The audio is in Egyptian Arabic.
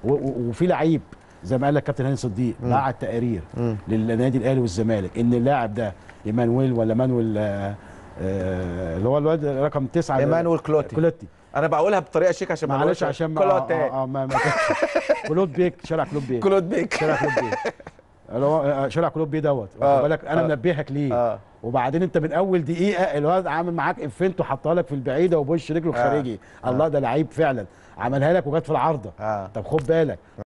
و- و- وفي لعيب زي ما قال لك كابتن هاني صديق بعت تقارير للنادي الاهلي والزمالك ان اللاعب ده ايمانويل ولا مانويل آه، آه، اللي هو الواد رقم تسعه ايمانويل كلوتي. كلوتي انا بقولها بطريقه شيك عشان ما معلش نقولش عشان ما كلوتي آه آه ما ما كلود بيك شارع كلود بيك كلوت بيك شارع كلود بيك اللي هو آه، شارع كلود بيه دوت آه، واخد بالك انا آه. منبهك ليه آه. وبعدين انت من اول دقيقه الواد عامل معاك افنت وحطها لك في البعيده وبوش رجله الخارجي الله ده لعيب فعلا عملها لك وجت في العارضه آه. طب خد بالك